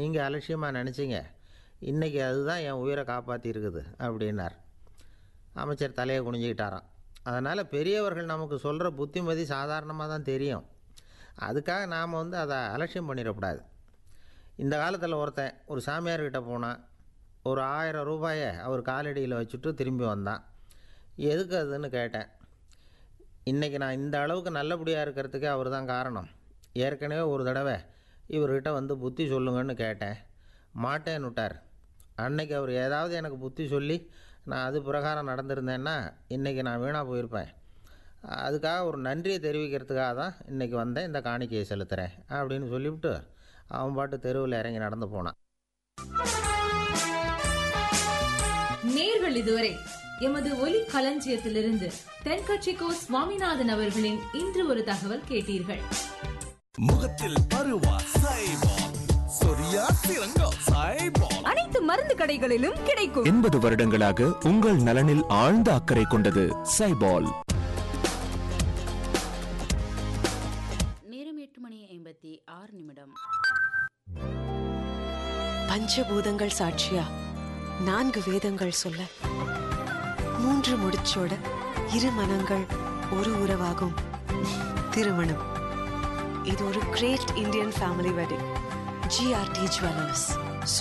நீங்கள் அலட்சியமாக நினச்சிங்க இன்றைக்கி அதுதான் என் உயிரை காப்பாற்றிருக்குது அப்படின்னார் அமைச்சர் தலையை குனிஞ்சிக்கிட்டாராம் அதனால் பெரியவர்கள் நமக்கு சொல்கிற புத்திமதி சாதாரணமாக தான் தெரியும் அதுக்காக நாம் வந்து அதை அலட்சியம் பண்ணிடக்கூடாது இந்த காலத்தில் ஒருத்தன் ஒரு சாமியார்கிட்ட போனான் ஒரு ஆயிரம் ரூபாயை அவர் காலடியில் வச்சுட்டு திரும்பி வந்தான் எதுக்கு அதுன்னு கேட்டேன் இன்றைக்கி நான் இந்த அளவுக்கு நல்லபடியாக இருக்கிறதுக்கே அவர் தான் காரணம் ஏற்கனவே ஒரு தடவை இவர்கிட்ட வந்து புத்தி சொல்லுங்கன்னு கேட்டேன் மாட்டேன்னு விட்டார் அன்னைக்கு அவர் ஏதாவது எனக்கு புத்தி சொல்லி நான் அது பிரகாரம் நடந்திருந்தேன்னா இன்றைக்கி நான் வீணாக போயிருப்பேன் அதுக்காக ஒரு நன்றியை தெரிவிக்கிறதுக்காக தான் இன்றைக்கி வந்தேன் இந்த காணிக்கையை செலுத்துகிறேன் அப்படின்னு சொல்லிவிட்டு அவன் பாட்டு தெருவில் இறங்கி நடந்து போனான் நேர்கள் இதுவரை எமது ஒலி களஞ்சியத்திலிருந்து தென்கட்சிக்கோ சுவாமிநாதன் அவர்களின் இன்று ஒரு தகவல் கேட்டீர்கள் முகத்தில் பருவா சைபால் சொரியா சிறங்கோ சைபால் அனைத்து மருந்து கடைகளிலும் கிடைக்கும் எண்பது வருடங்களாக உங்கள் நலனில் ஆழ்ந்த அக்கறை கொண்டது சைபால் நேரம் எட்டு மணி ஐம்பத்தி ஆறு நிமிடம் பஞ்சபூதங்கள் சாட்சியா நான்கு வேதங்கள் சொல்ல மூன்று முடிச்சோட இரு மனங்கள் ஒரு உறவாகும் திருமணம் இது ஒரு great Indian family wedding GRT jewellers